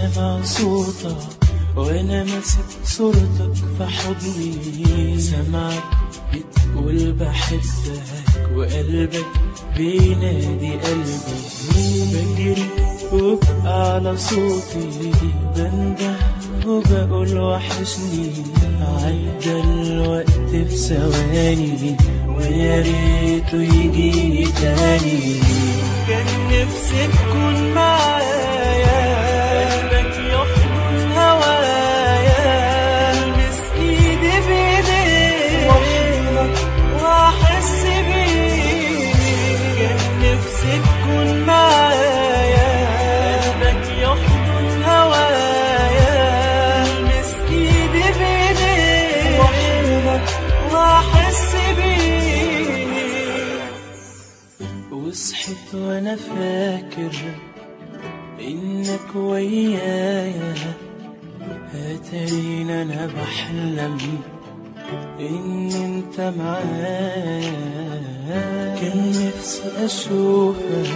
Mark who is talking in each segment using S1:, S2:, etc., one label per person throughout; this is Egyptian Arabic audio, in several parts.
S1: سامع صوتك وانا ماسك صورتك في حضني سامعك بتقول بحبك وقلبك بينادي قلبي بجري وبقى على صوتي بنده وبقول وحشني عدى الوقت في ثواني ويا ريته يجي تاني كان نفسي تكون معايا قلبك يحضن هوايا المس ايدي بايديك واحس بيك كان نفسي تكون معايا قلبك يحضن هوايا المس ايدي بايديك واحس بيك وصحيت وانا فاكر انك ويايا هترين انا بحلم ان انت معايا كان نفسي اشوفك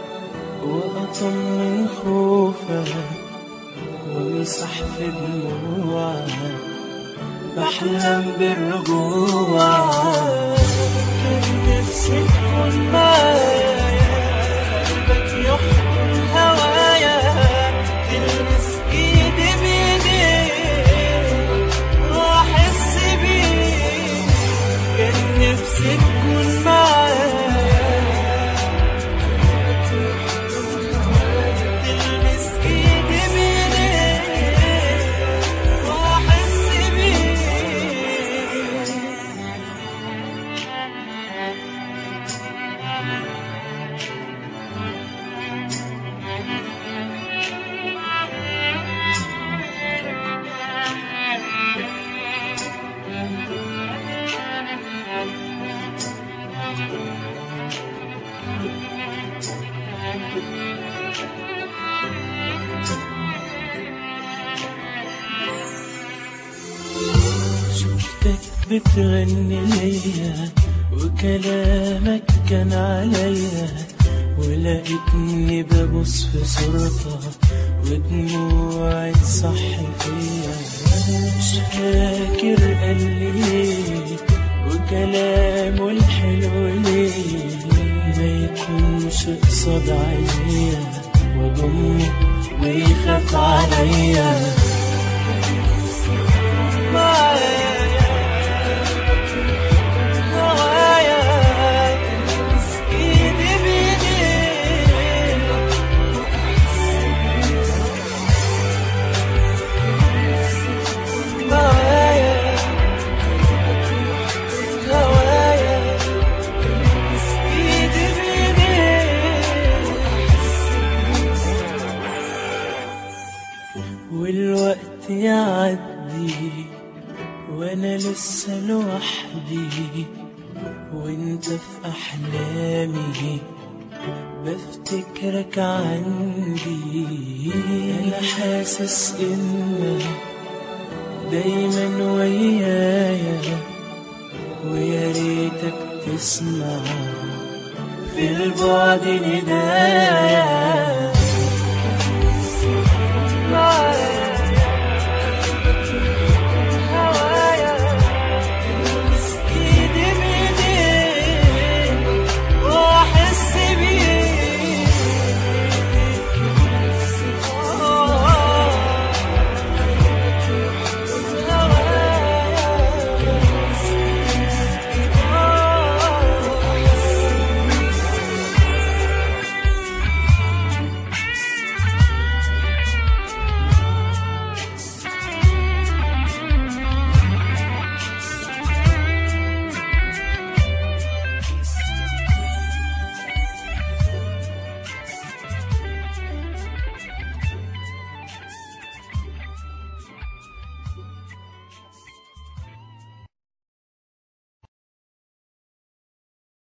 S1: واطمن خوفك وامسح في دموعك بحلم بالرجوع كان نفسي تكون معايا قلبك يحضن هوايا تلمس ايدي بايديك واحس بيك كان نفسي تكون معايا تلمس ايدي بايديك واحس بيك شفتك بتغني ليا وكلامك كان عليا ولقيتني ببص في صورتك ودموعي تصحي فيا مش فاكر قال لي ليه وكلامه الحلو ليه ما يكونش قصاد عينيا واضمه ويخاف عليا والوقت يعدي وانا لسه لوحدي وانت في احلامي بفتكرك عندي انا حاسس انك دايما ويايا ويا ريتك تسمع في البعد ندايا